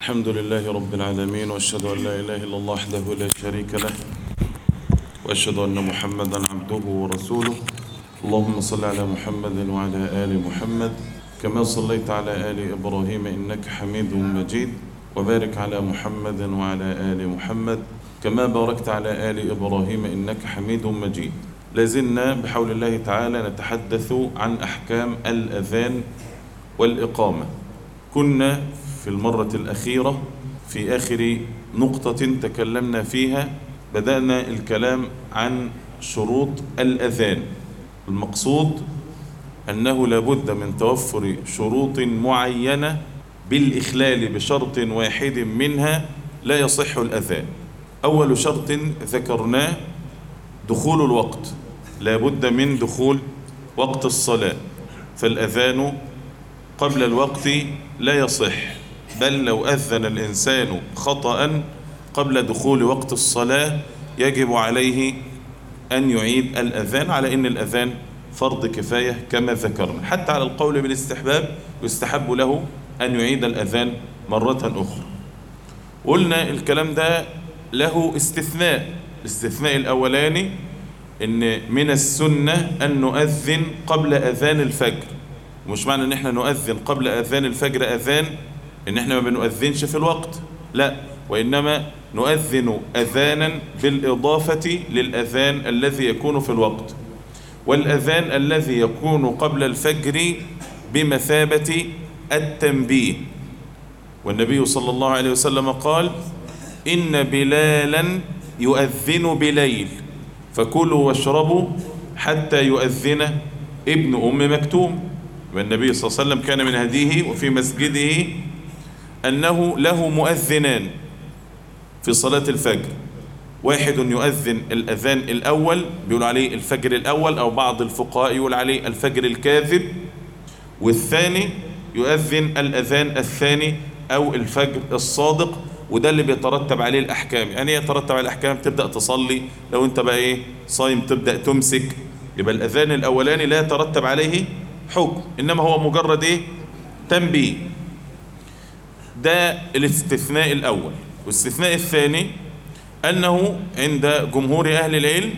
الحمد لله رب العالمين واشهد ان لا اله الا الله وحده لا شريك له واشهد ان محمدا عبده ورسوله اللهم صل على محمد وعلى ال محمد كما صليت على ال ابراهيم انك حميد مجيد وبارك على محمد وعلى ال محمد كما باركت على ال ابراهيم انك حميد مجيد لازلنا بحول الله تعالى نتحدث عن احكام الاذان والاقامه كنا في المرة الأخيرة في آخر نقطة تكلمنا فيها بدأنا الكلام عن شروط الأذان المقصود أنه لابد من توفر شروط معينة بالإخلال بشرط واحد منها لا يصح الأذان أول شرط ذكرناه دخول الوقت لابد من دخول وقت الصلاة فالأذان قبل الوقت لا يصح بل لو أذن الإنسان خطأ قبل دخول وقت الصلاة يجب عليه أن يعيد الأذان على أن الأذان فرض كفاية كما ذكرنا حتى على القول بالاستحباب يستحب له أن يعيد الأذان مرة أخرى قلنا الكلام ده له استثناء الاستثناء الأولاني أن من السنة أن نؤذن قبل أذان الفجر مش معنى ان احنا نؤذن قبل اذان الفجر اذان ان احنا ما بنؤذنش في الوقت لا وانما نؤذن اذانا بالاضافة للاذان الذي يكون في الوقت والاذان الذي يكون قبل الفجر بمثابة التنبيه والنبي صلى الله عليه وسلم قال ان بلالا يؤذن بليل فكلوا واشربوا حتى يؤذن ابن ام مكتوم والنبي صلى الله عليه وسلم كان من هديه وفي مسجده أنه له مؤذنان في صلاة الفجر واحد يؤذن الأذان الأول بيقول عليه الفجر الأول أو بعض الفقهاء يقول عليه الفجر الكاذب والثاني يؤذن الأذان الثاني أو الفجر الصادق وده اللي بيترتب عليه الأحكام يعني يترتب على الأحكام تبدأ تصلي لو أنت بقى إيه صايم تبدأ تمسك يبقى الأذان الأولاني لا يترتب عليه حكم إنما هو مجرد إيه تنبيه ده الاستثناء الأول والاستثناء الثاني أنه عند جمهور أهل العلم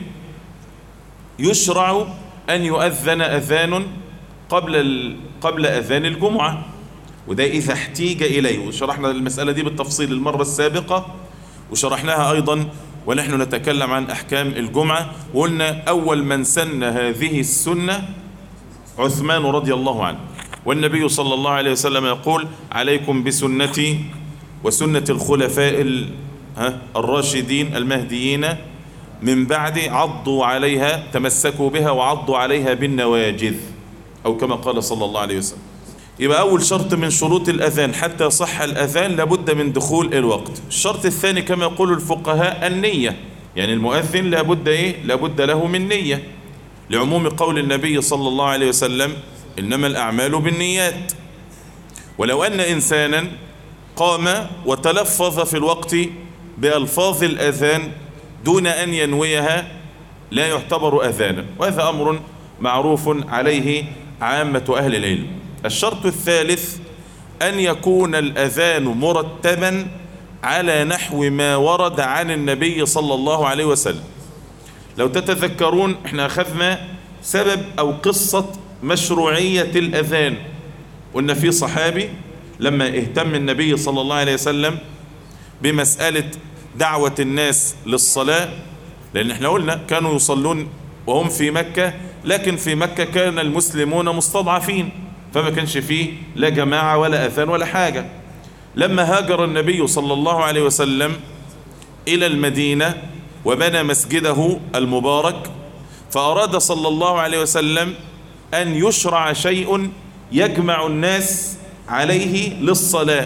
يشرع أن يؤذن أذان قبل ال... قبل أذان الجمعة وده إذا احتيج إليه وشرحنا المسألة دي بالتفصيل المرة السابقة وشرحناها أيضا ونحن نتكلم عن أحكام الجمعة وقلنا أول من سن هذه السنة عثمان رضي الله عنه والنبي صلى الله عليه وسلم يقول عليكم بسنتي وسنة الخلفاء الراشدين المهديين من بعد عضوا عليها تمسكوا بها وعضوا عليها بالنواجذ أو كما قال صلى الله عليه وسلم يبقى أول شرط من شروط الأذان حتى صح الأذان لابد من دخول الوقت الشرط الثاني كما يقول الفقهاء النية يعني المؤذن لابد إيه لابد له من نية لعموم قول النبي صلى الله عليه وسلم إنما الأعمال بالنيات ولو أن إنسانا قام وتلفظ في الوقت بألفاظ الأذان دون أن ينويها لا يعتبر أذانا وهذا أمر معروف عليه عامة أهل العلم الشرط الثالث أن يكون الأذان مرتبا على نحو ما ورد عن النبي صلى الله عليه وسلم لو تتذكرون احنا أخذنا سبب أو قصة مشروعية الأذان قلنا في صحابي لما اهتم النبي صلى الله عليه وسلم بمسألة دعوة الناس للصلاة لأن احنا قلنا كانوا يصلون وهم في مكة لكن في مكة كان المسلمون مستضعفين فما كانش فيه لا جماعة ولا أذان ولا حاجة لما هاجر النبي صلى الله عليه وسلم إلى المدينة وبنى مسجده المبارك فأراد صلى الله عليه وسلم أن يشرع شيء يجمع الناس عليه للصلاة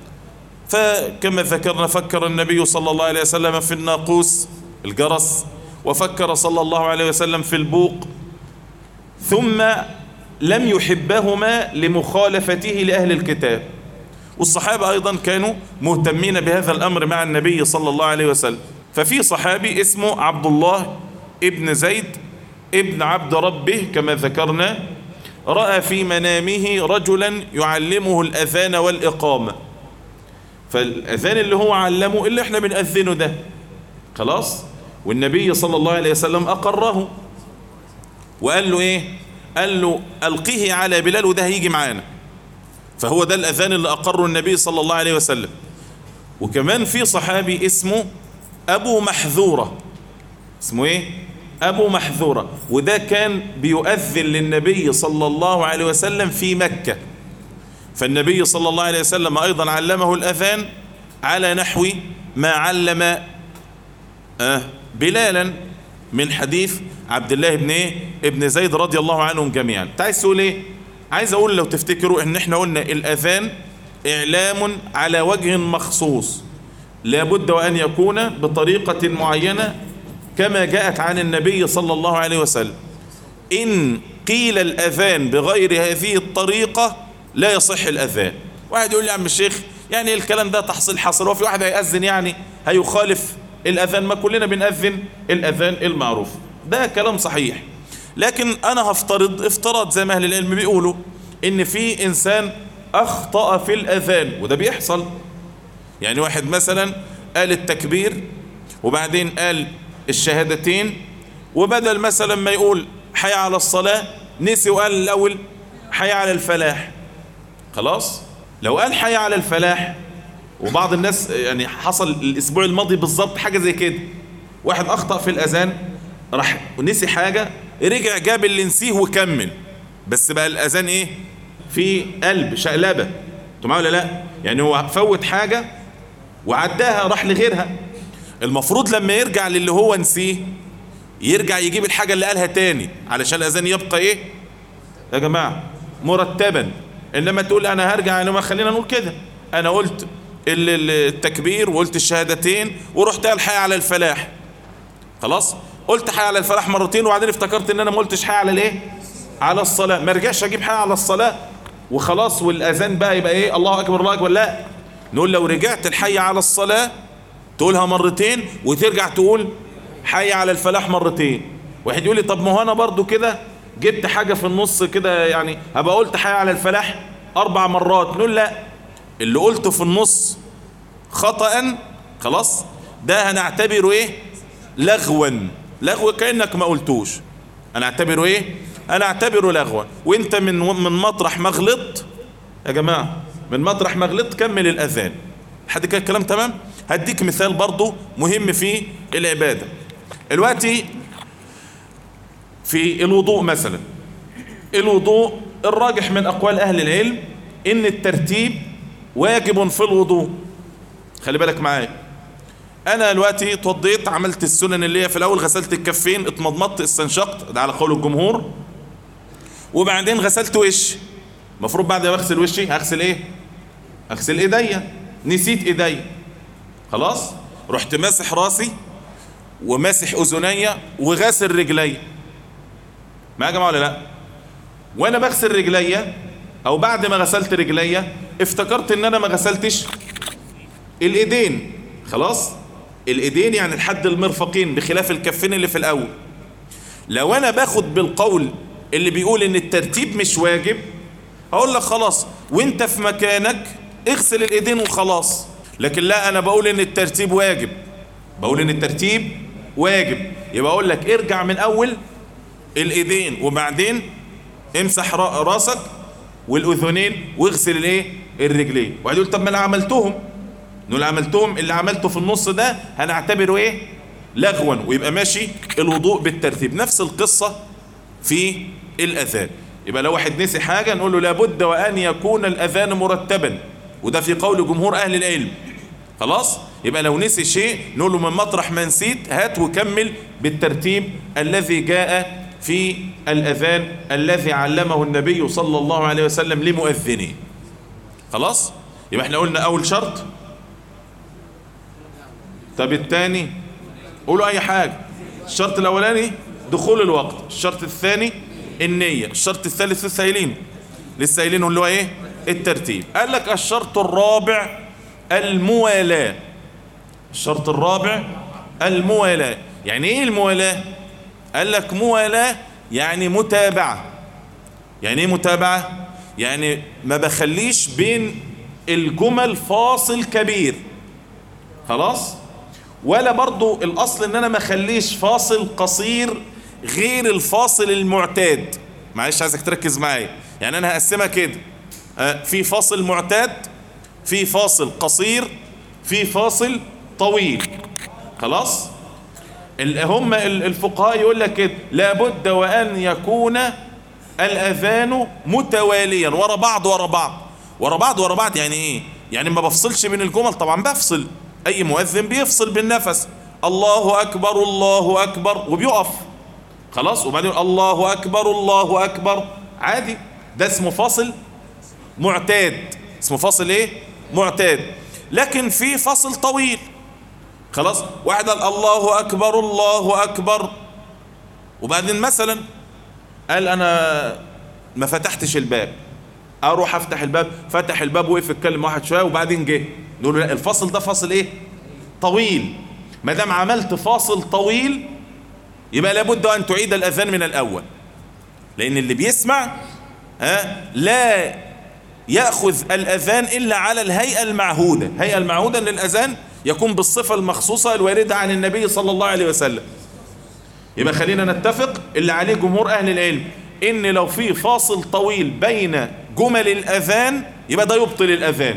فكما ذكرنا فكر النبي صلى الله عليه وسلم في الناقوس الجرس وفكر صلى الله عليه وسلم في البوق ثم لم يحبهما لمخالفته لأهل الكتاب والصحابة أيضا كانوا مهتمين بهذا الأمر مع النبي صلى الله عليه وسلم ففي صحابي اسمه عبد الله ابن زيد ابن عبد ربه كما ذكرنا رأى في منامه رجلا يعلمه الأذان والإقامة فالاذان اللي هو علمه اللي احنا بنأذنه ده خلاص والنبي صلى الله عليه وسلم اقره وقال له ايه قال له القيه على بلال وده هيجي معانا فهو ده الاذان اللي اقره النبي صلى الله عليه وسلم وكمان في صحابي اسمه ابو محذورة اسمه ايه ابو محذورة وده كان بيؤذن للنبي صلى الله عليه وسلم في مكة فالنبي صلى الله عليه وسلم ايضا علمه الاذان على نحو ما علم آه بلالا من حديث عبد الله بن ايه ابن زيد رضي الله عنهم جميعا انت عايز تقول ايه عايز اقول لو تفتكروا ان احنا قلنا الاذان اعلام على وجه مخصوص لابد وان يكون بطريقة معينة كما جاءت عن النبي صلى الله عليه وسلم ان قيل الاذان بغير هذه الطريقة لا يصح الاذان واحد يقول لي يا عم الشيخ يعني الكلام ده تحصيل حصل وفي واحد هيأذن يعني هيخالف الأذان ما كلنا بنأذن الأذان المعروف ده كلام صحيح لكن أنا هفترض افتراض زي ما أهل العلم بيقولوا إن في إنسان أخطأ في الأذان وده بيحصل يعني واحد مثلا قال التكبير وبعدين قال الشهادتين وبدل مثلا ما يقول حي على الصلاة نسي وقال الأول حي على الفلاح خلاص لو قال حي على الفلاح وبعض الناس يعني حصل الاسبوع الماضي بالظبط حاجة زي كده واحد اخطأ في الاذان راح نسي حاجة رجع جاب اللي نسيه وكمل بس بقى الاذان ايه في قلب شقلبة انتوا معايا ولا لا يعني هو فوت حاجة وعداها راح لغيرها المفروض لما يرجع للي هو نسيه يرجع يجيب الحاجة اللي قالها تاني علشان الاذان يبقى ايه يا جماعة مرتبا انما تقول انا هرجع يعني ما خلينا نقول كده انا قلت التكبير وقلت الشهادتين ورحت قال حي على الفلاح خلاص قلت حي على الفلاح مرتين وبعدين افتكرت ان انا ما قلتش حي على الايه على الصلاة ما رجعش اجيب حي على الصلاة وخلاص والاذان بقى يبقى ايه الله اكبر الله اكبر لا نقول لو رجعت الحي على الصلاة تقولها مرتين وترجع تقول حي على الفلاح مرتين واحد يقول لي طب ما هو انا برضو كده جبت حاجة في النص كده يعني هبقى قلت حي على الفلاح اربع مرات نقول لا اللي قلته في النص خطأ خلاص ده هنعتبره ايه لغوا لغو كأنك ما قلتوش هنعتبره ايه هنعتبره لغوا وانت من من مطرح ما غلطت يا جماعة من مطرح ما غلطت كمل الاذان حد كده الكلام تمام هديك مثال برضو مهم في العبادة الوقتي في الوضوء مثلا الوضوء الراجح من اقوال اهل العلم ان الترتيب واجب في الوضوء خلي بالك معايا انا دلوقتي اتوضيت عملت السنن اللي هي في الاول غسلت الكفين اتمضمضت استنشقت ده على قول الجمهور وبعدين غسلت وشي المفروض بعد ما اغسل وشي هغسل ايه اغسل ايديا نسيت ايديا خلاص رحت ماسح راسي وماسح اذنيا وغاسل رجليا ما يا جماعه ولا لا وانا بغسل رجليا او بعد ما غسلت رجليا افتكرت ان انا ما غسلتش الايدين خلاص الايدين يعني لحد المرفقين بخلاف الكفين اللي في الاول لو انا باخد بالقول اللي بيقول ان الترتيب مش واجب هقول لك خلاص وانت في مكانك اغسل الايدين وخلاص لكن لا انا بقول ان الترتيب واجب بقول ان الترتيب واجب يبقى اقول لك ارجع من اول الايدين وبعدين امسح راسك والاذنين واغسل الايه الرجلين وبعد يقول طب ما انا عملتهم نقول عملتهم اللي عملته في النص ده هنعتبره ايه لغوا ويبقى ماشي الوضوء بالترتيب نفس القصة في الاذان يبقى لو واحد نسي حاجة نقول له لابد وان يكون الاذان مرتبا وده في قول جمهور اهل العلم خلاص يبقى لو نسي شيء نقول له من مطرح ما نسيت هات وكمل بالترتيب الذي جاء في الأذان الذي علمه النبي صلى الله عليه وسلم لمؤذنه خلاص يبقى احنا قلنا أول شرط طب الثاني قولوا أي حاجة الشرط الأولاني دخول الوقت الشرط الثاني النية الشرط الثالث للسائلين للسائلين اللي هو ايه الترتيب قال لك الشرط الرابع الموالاة الشرط الرابع الموالاة يعني ايه الموالاة قال لك موالاة يعني متابعة يعني ايه متابعة يعني ما بخليش بين الجمل فاصل كبير خلاص ولا برضو الاصل ان انا ما اخليش فاصل قصير غير الفاصل المعتاد معلش عايزك تركز معايا يعني انا هقسمها كده آه، في فاصل معتاد في فاصل قصير في فاصل طويل خلاص ال- هم ال- الفقهاء يقول لك كده لابد وان يكون الاذان متواليا ورا بعض ورا بعض ورا بعض ورا بعض يعني ايه يعني ما بفصلش بين الجمل طبعا بفصل اي مؤذن بيفصل بالنفس الله اكبر الله اكبر وبيقف خلاص وبعدين الله اكبر الله اكبر عادي ده اسمه فاصل معتاد اسمه فاصل ايه معتاد لكن في فاصل طويل خلاص واحد قال الله اكبر الله اكبر وبعدين مثلا قال انا ما فتحتش الباب اروح افتح الباب فتح الباب وقف يتكلم واحد شويه وبعدين جه نقول له لا الفاصل ده فاصل ايه طويل ما دام عملت فاصل طويل يبقى لابد ان تعيد الاذان من الاول لان اللي بيسمع ها لا ياخذ الاذان الا على الهيئه المعهوده الهيئه المعهوده للاذان يكون بالصفه المخصوصه الوارده عن النبي صلى الله عليه وسلم يبقى خلينا نتفق اللي عليه جمهور اهل العلم ان لو في فاصل طويل بين جمل الاذان يبقى ده يبطل الاذان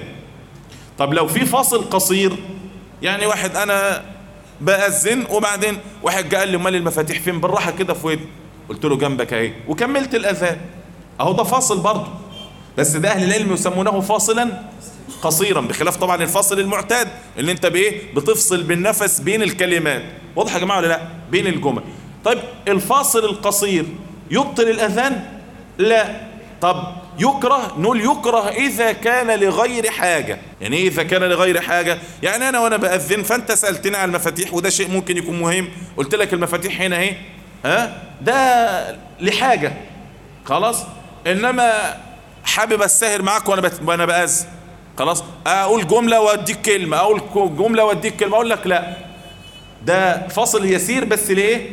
طب لو في فاصل قصير يعني واحد انا باذن وبعدين واحد جه قال لي امال المفاتيح فين بالراحه كده في ودني قلت له جنبك اهي وكملت الاذان اهو ده فاصل برضه بس ده اهل العلم يسمونه فاصلا قصيرا بخلاف طبعا الفاصل المعتاد اللي انت بايه بتفصل بالنفس بين الكلمات واضح يا جماعه ولا لا بين الجمل طيب الفاصل القصير يبطل الاذان لا طب يكره نقول يكره اذا كان لغير حاجة يعني ايه اذا كان لغير حاجة يعني انا وانا باذن فانت سألتني على المفاتيح وده شيء ممكن يكون مهم قلت لك المفاتيح هنا اهي ها ده لحاجة خلاص انما حابب اسهر معاك وانا بت... وانا باذن خلاص اقول جملة واديك كلمة اقول جملة واديك كلمة اقول لك لا ده فاصل يسير بس ليه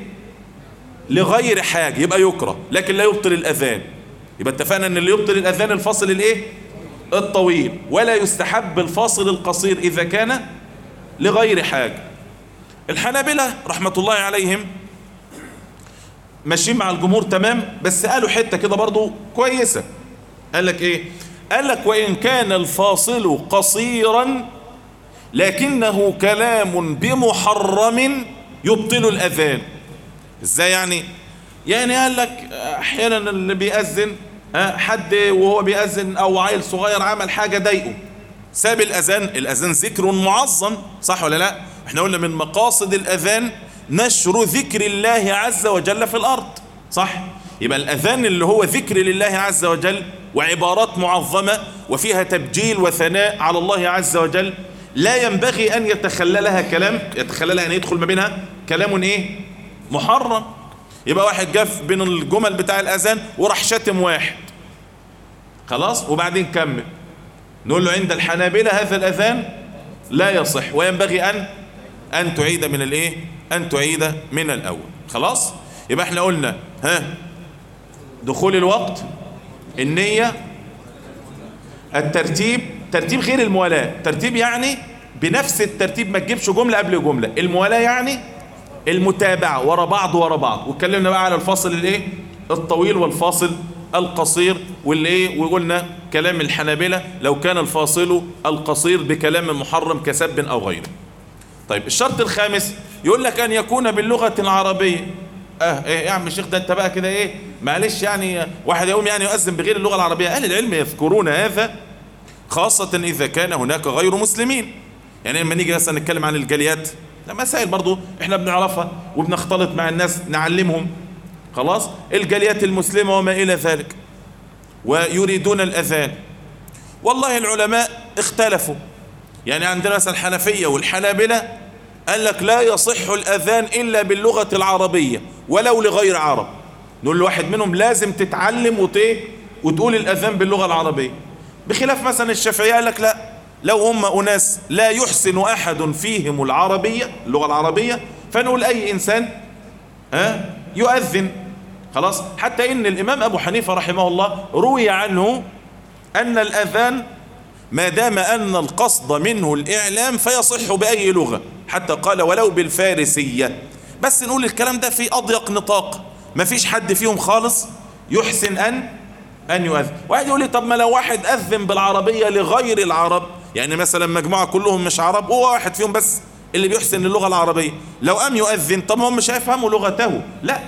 لغير حاجة يبقى يكره لكن لا يبطل الاذان يبقى اتفقنا ان اللي يبطل الاذان الفاصل الايه الطويل ولا يستحب الفاصل القصير اذا كان لغير حاجة الحنابلة رحمة الله عليهم ماشيين مع الجمهور تمام بس قالوا حتة كده برضو كويسة قال لك ايه قال لك وان كان الفاصل قصيرا لكنه كلام بمحرم يبطل الاذان ازاي يعني يعني قال لك احيانا اللي بيأذن حد وهو بيأذن او عيل صغير عمل حاجة ضايقه ساب الاذان الاذان ذكر معظم صح ولا لا احنا قلنا من مقاصد الاذان نشر ذكر الله عز وجل في الارض صح يبقى الاذان اللي هو ذكر لله عز وجل وعبارات معظمة وفيها تبجيل وثناء على الله عز وجل لا ينبغي ان يتخللها كلام يتخللها ان يدخل ما بينها كلام ايه محرم يبقى واحد جاف بين الجمل بتاع الاذان وراح شتم واحد خلاص وبعدين كمل نقول له عند الحنابلة هذا الاذان لا يصح وينبغي ان ان تعيد من الايه ان تعيد من الاول خلاص يبقى احنا قلنا ها دخول الوقت النية الترتيب ترتيب غير الموالاة ترتيب يعني بنفس الترتيب ما تجيبش جملة قبل جملة الموالاة يعني المتابعة ورا بعض ورا بعض واتكلمنا بقى على الفاصل الايه الطويل والفاصل القصير واللي ايه وقلنا كلام الحنابلة لو كان الفاصل القصير بكلام محرم كسب او غيره طيب الشرط الخامس يقول لك ان يكون باللغة العربية اه ايه يا عم الشيخ ده انت بقى كده ايه معلش يعني واحد يقوم يعني يؤذن بغير اللغة العربية اهل العلم يذكرون هذا خاصة اذا كان هناك غير مسلمين يعني لما نيجي مثلا نتكلم عن الجاليات مسائل برضو احنا بنعرفها وبنختلط مع الناس نعلمهم خلاص الجاليات المسلمة وما الى ذلك ويريدون الاذان والله العلماء اختلفوا يعني عندنا مثلا الحنفية والحنابلة قال لك لا يصح الاذان الا باللغة العربية ولو لغير عرب نقول لواحد منهم لازم تتعلم وتيه وتقول الاذان باللغة العربية بخلاف مثلا الشافعية قال لك لا لو هم أناس لا يحسن أحد فيهم العربية اللغة العربية فنقول أي إنسان ها يؤذن خلاص حتى إن الإمام أبو حنيفة رحمه الله روي عنه أن الأذان ما دام أن القصد منه الإعلام فيصح بأي لغة حتى قال ولو بالفارسية بس نقول الكلام ده في أضيق نطاق ما فيش حد فيهم خالص يحسن أن أن يؤذن واحد يقول لي طب ما لو واحد أذن بالعربية لغير العرب يعني مثلا مجموعة كلهم مش عرب هو واحد فيهم بس اللي بيحسن اللغة العربية لو قام يؤذن طب هم مش هيفهموا لغته لا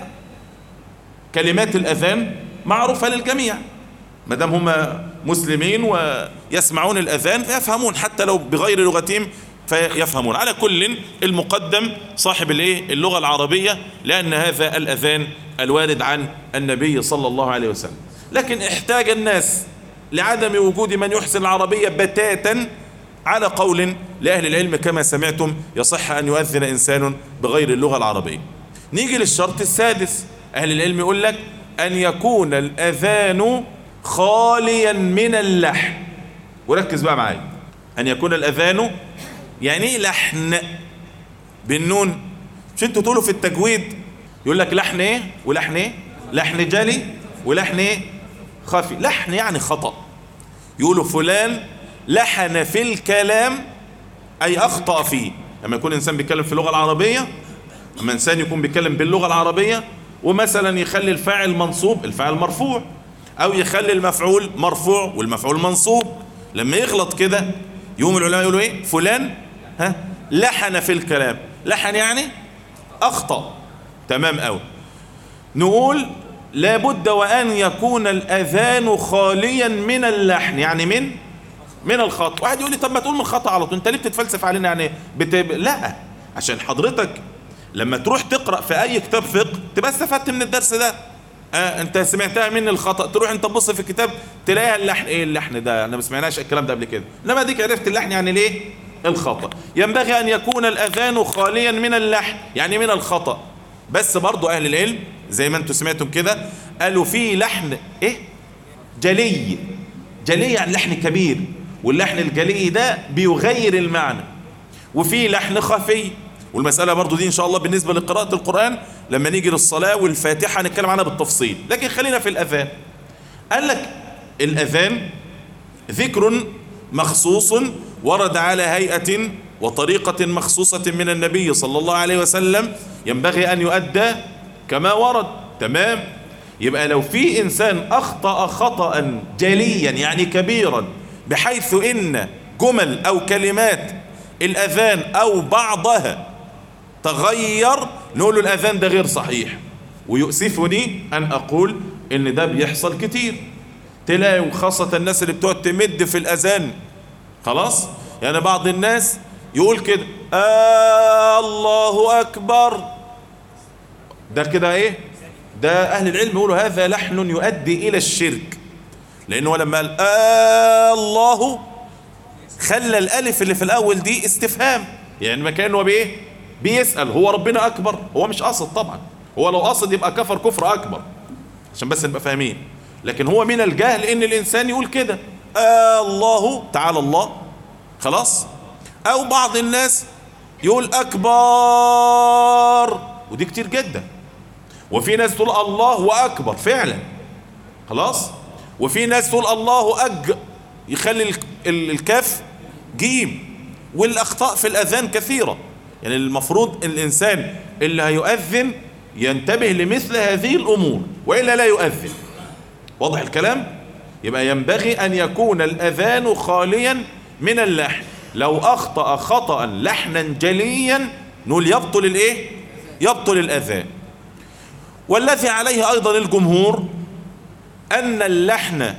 كلمات الأذان معروفة للجميع ما دام هم مسلمين ويسمعون الأذان فيفهمون حتى لو بغير لغتهم فيفهمون على كل المقدم صاحب الايه اللغة العربية لأن هذا الأذان الوارد عن النبي صلى الله عليه وسلم لكن احتاج الناس لعدم وجود من يحسن العربية بتاتا على قول لأهل العلم كما سمعتم يصح أن يؤذن إنسان بغير اللغة العربية نيجي للشرط السادس أهل العلم يقول لك أن يكون الأذان خاليا من اللحن وركز بقى معايا أن يكون الأذان يعني لحن بالنون مش انتوا تقولوا في التجويد يقول لك لحن ايه ولحن ايه لحن جلي ولحن ايه خفي لحن يعني خطأ يقولوا فلان لحن في الكلام اي اخطأ فيه لما يكون انسان بيتكلم في اللغة العربية لما انسان يكون بيتكلم باللغة العربية ومثلا يخلي الفاعل منصوب الفاعل مرفوع او يخلي المفعول مرفوع والمفعول منصوب لما يغلط كده يوم العلماء يقولوا ايه فلان ها لحن في الكلام لحن يعني اخطأ تمام قوي نقول لابد وان يكون الاذان خاليا من اللحن يعني من من الخطأ واحد يقول لي طب ما تقول من الخطأ على طول انت ليه بتتفلسف علينا يعني بت... لا عشان حضرتك لما تروح تقرأ في اي كتاب فقه تبقى استفدت من الدرس ده آه انت سمعتها مني الخطأ تروح انت تبص في الكتاب تلاقيها اللحن ايه اللحن ده انا ما سمعناش الكلام ده قبل كده لما ديك عرفت اللحن يعني ليه الخطأ ينبغي ان يكون الاذان خاليا من اللحن يعني من الخطأ بس برضو اهل العلم زي ما انتم سمعتم كده قالوا في لحن ايه جلي جلي يعني لحن كبير واللحن الجلي ده بيغير المعنى وفي لحن خفي والمسألة برضو دي إن شاء الله بالنسبة لقراءة القرآن لما نيجي للصلاة والفاتحة نتكلم عنها بالتفصيل لكن خلينا في الأذان قال لك الأذان ذكر مخصوص ورد على هيئة وطريقة مخصوصة من النبي صلى الله عليه وسلم ينبغي أن يؤدى كما ورد تمام يبقى لو في إنسان أخطأ خطأ جليا يعني كبيرا بحيث إن جمل أو كلمات الأذان أو بعضها تغير نقول له الأذان ده غير صحيح ويؤسفني أن أقول إن ده بيحصل كتير تلاقي خاصة الناس اللي بتقعد تمد في الأذان خلاص يعني بعض الناس يقول كده آه الله أكبر ده كده إيه ده أهل العلم يقولوا هذا لحن يؤدي إلى الشرك لأنه لما قال آه الله خلى الألف اللي في الأول دي استفهام يعني ما كانه بإيه بيسأل هو ربنا أكبر هو مش قصد طبعا هو لو قصد يبقى كفر كفر أكبر عشان بس نبقى فاهمين لكن هو من الجهل ان الانسان يقول كده آه الله تعالى الله خلاص او بعض الناس يقول اكبر ودي كتير جدا وفي ناس تقول الله واكبر فعلا خلاص وفي ناس تقول الله اج يخلي ال- ال- الكاف جيم والاخطاء في الاذان كثيره يعني المفروض الانسان اللي هيؤذن ينتبه لمثل هذه الامور والا لا يؤذن واضح الكلام يبقى ينبغي ان يكون الاذان خاليا من اللحن لو اخطا خطا لحنا جليا نقول يبطل الايه يبطل الاذان والذي عليه ايضا الجمهور ان اللحن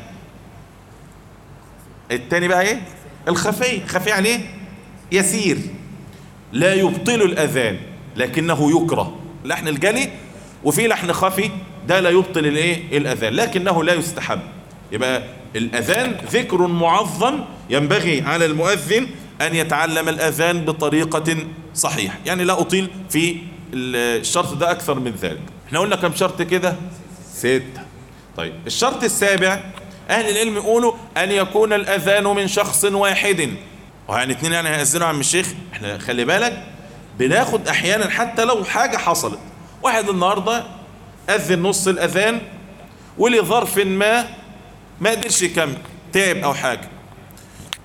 التاني بقى ايه الخفي خفي يعني ايه يسير لا يبطل الاذان لكنه يكره لحن الجلي وفي لحن خفي ده لا يبطل الايه الاذان لكنه لا يستحب يبقى الاذان ذكر معظم ينبغي على المؤذن ان يتعلم الاذان بطريقه صحيحه يعني لا اطيل في الشرط ده اكثر من ذلك احنا قلنا كم شرط كده ستة طيب الشرط السابع اهل العلم يقولوا ان يكون الاذان من شخص واحد ويعني اتنين يعني هيأذنوا عم الشيخ احنا خلي بالك بناخد احيانا حتى لو حاجة حصلت واحد النهاردة اذن نص الاذان ولظرف ما ما قدرش يكمل تعب او حاجة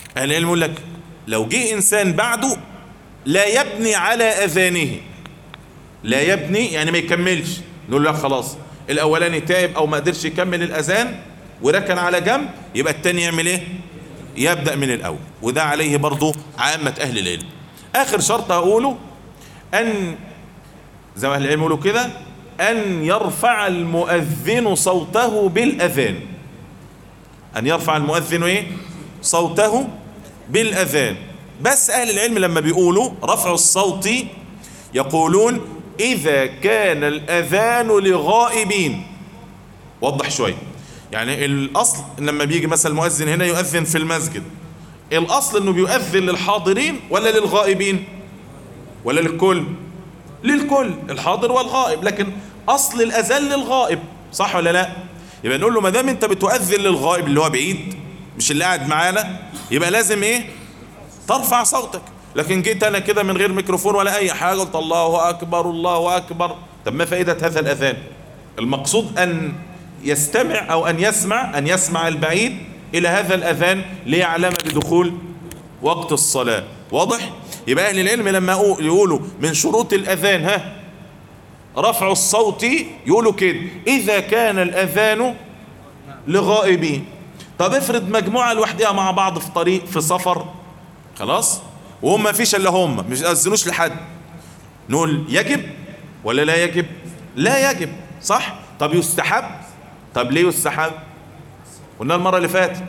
أهل العلم يقول لك لو جه إنسان بعده لا يبني على أذانه لا يبني يعني ما يكملش نقول له خلاص الأولاني تعب أو ما قدرش يكمل الأذان وركن على جنب يبقى التاني يعمل إيه يبدأ من الأول وده عليه برضو عامة أهل العلم آخر شرط هقوله أن زي ما أهل العلم يقولوا كده أن يرفع المؤذن صوته بالأذان أن يرفع المؤذن إيه صوته بالأذان بس أهل العلم لما بيقولوا رفع الصوت يقولون إذا كان الأذان لغائبين وضح شوية يعني الأصل لما بيجي مثلا المؤذن هنا يؤذن في المسجد الأصل أنه بيؤذن للحاضرين ولا للغائبين ولا للكل للكل الحاضر والغائب لكن أصل الأذان للغائب صح ولا لا يبقى نقول له ما دام أنت بتؤذن للغائب اللي هو بعيد مش اللي قاعد معانا يبقى لازم إيه ترفع صوتك لكن جيت أنا كده من غير ميكروفون ولا أي حاجة قلت الله أكبر الله أكبر طب ما فائدة هذا الأذان المقصود أن يستمع أو أن يسمع أن يسمع البعيد إلى هذا الأذان ليعلم بدخول وقت الصلاة واضح؟ يبقى أهل العلم لما يقولوا من شروط الأذان ها رفع الصوت يقولوا كده إذا كان الأذان لغائبين طب افرض مجموعة لوحدها مع بعض في طريق في سفر خلاص وهم ما فيش الا هم مش يأذنوش لحد نقول يجب ولا لا يجب لا يجب صح طب يستحب طب ليه يستحب قلنا المرة اللي فاتت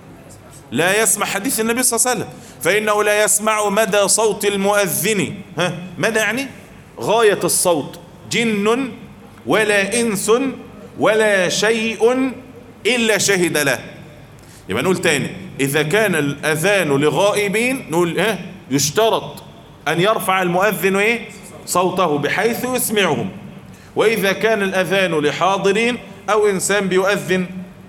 لا يسمع حديث النبي صلى الله عليه وسلم فإنه لا يسمع مدى صوت المؤذن ها مدى يعني غاية الصوت جن ولا إنس ولا شيء إلا شهد له يبقى نقول تاني إذا كان الأذان لغائبين نقول ها يشترط أن يرفع المؤذن إيه صوته بحيث يسمعهم وإذا كان الأذان لحاضرين أو إنسان بيؤذن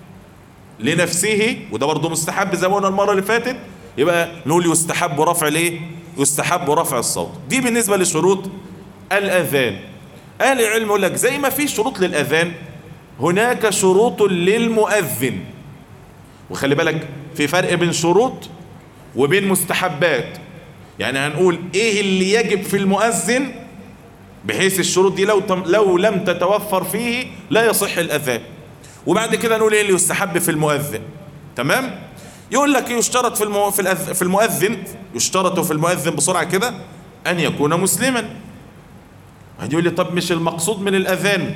لنفسه وده برضه مستحب زي ما قلنا المرة اللي فاتت يبقى نقول يستحب رفع الايه يستحب رفع الصوت دي بالنسبة لشروط الأذان أهل العلم يقول لك زي ما في شروط للأذان هناك شروط للمؤذن وخلي بالك في فرق بين شروط وبين مستحبات يعني هنقول ايه اللي يجب في المؤذن بحيث الشروط دي لو تم لو لم تتوفر فيه لا يصح الاذان وبعد كده نقول ايه اللي يستحب في المؤذن تمام يقول لك يشترط في المو... في, الأذ... في المؤذن يشترط في المؤذن بسرعه كده ان يكون مسلما واحد يقول لي طب مش المقصود من الاذان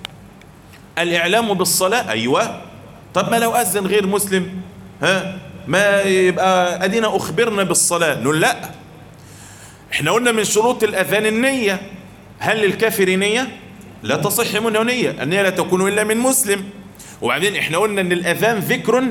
الاعلام بالصلاه ايوه طب ما لو اذن غير مسلم ها ما يبقى ادينا اخبرنا بالصلاه نقول لا احنا قلنا من شروط الاذان النيه هل للكافر نيه لا تصح منه نيه النيه لا تكون الا من مسلم وبعدين احنا قلنا ان الاذان ذكر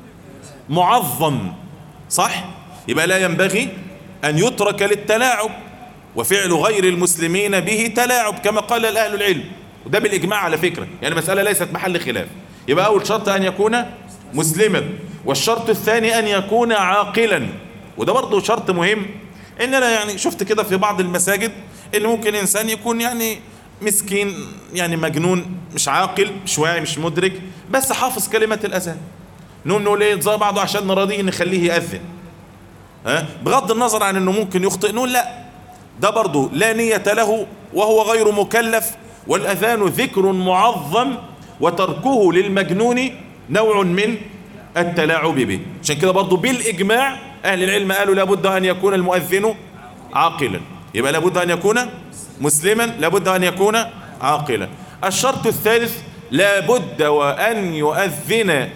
معظم صح يبقى لا ينبغي ان يترك للتلاعب وفعل غير المسلمين به تلاعب كما قال اهل العلم وده بالاجماع على فكره يعني مساله ليست محل خلاف يبقى اول شرط ان يكون مسلما والشرط الثاني ان يكون عاقلا وده برضه شرط مهم ان انا يعني شفت كده في بعض المساجد ان ممكن انسان يكون يعني مسكين يعني مجنون مش عاقل مش واعي مش مدرك بس حافظ كلمة الأذان نقول نقول ايه زي بعضه عشان نراضيه نخليه يأذن ها بغض النظر عن انه ممكن يخطئ نقول لا ده برضه لا نية له وهو غير مكلف والأذان ذكر معظم وتركه للمجنون نوع من التلاعب به عشان كده برضه بالإجماع أهل العلم قالوا لابد أن يكون المؤذن عاقلا يبقى لابد أن يكون مسلما لابد أن يكون عاقلا الشرط الثالث لابد وأن يؤذن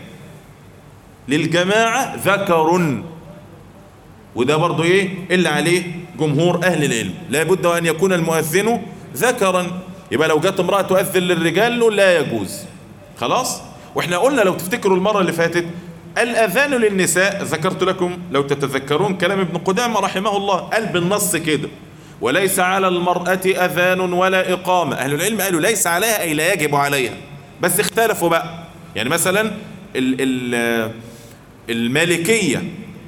للجماعة ذكر وده برضو ايه اللي عليه جمهور اهل العلم لابد ان يكون المؤذن ذكرا يبقى لو جت امرأة تؤذن للرجال لا يجوز خلاص واحنا قلنا لو تفتكروا المرة اللي فاتت الاذان للنساء ذكرت لكم لو تتذكرون كلام ابن قدامة رحمه الله قال بالنص كده وليس على المرأة أذان ولا إقامة أهل العلم قالوا ليس عليها أي لا يجب عليها بس اختلفوا بقى يعني مثلا ال ال المالكية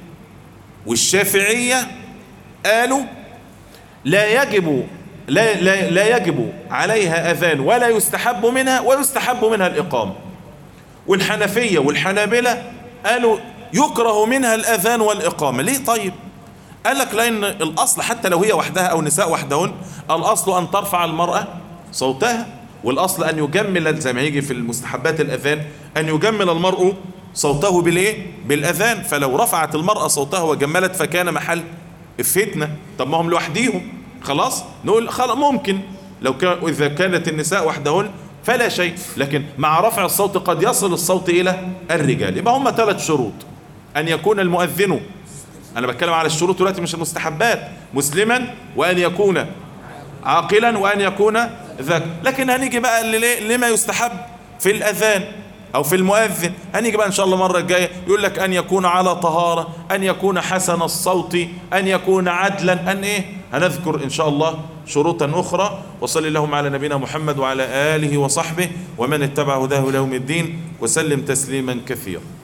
والشافعية قالوا لا يجب لا, لا, لا يجب عليها أذان ولا يستحب منها ويستحب منها الإقامة والحنفية والحنابلة قالوا يكره منها الأذان والإقامة ليه طيب قال لك لأن الأصل حتى لو هي وحدها أو نساء وحدهن الأصل أن ترفع المرأة صوتها والأصل أن يجمل زي ما يجي في المستحبات الأذان أن يجمل المرء صوته بالإيه بالأذان فلو رفعت المرأة صوتها وجملت فكان محل الفتنة طب ما هم لوحديهم خلاص نقول خلاص ممكن لو كان إذا كانت النساء وحدهن فلا شيء لكن مع رفع الصوت قد يصل الصوت إلى الرجال يبقى هم ثلاث شروط أن يكون المؤذن أنا بتكلم على الشروط دلوقتي مش المستحبات مسلما وأن يكون عاقلا وأن يكون ذاك لكن هنيجي بقى لليه- لما يستحب في الأذان أو في المؤذن هنيجي بقى إن شاء الله المرة الجاية يقول لك أن يكون على طهارة أن يكون حسن الصوت أن يكون عدلا أن إيه هنذكر إن شاء الله شروطا أخرى وصلي اللهم على نبينا محمد وعلى آله وصحبه ومن اتبع هداه إلى يوم الدين وسلم تسليما كثيرا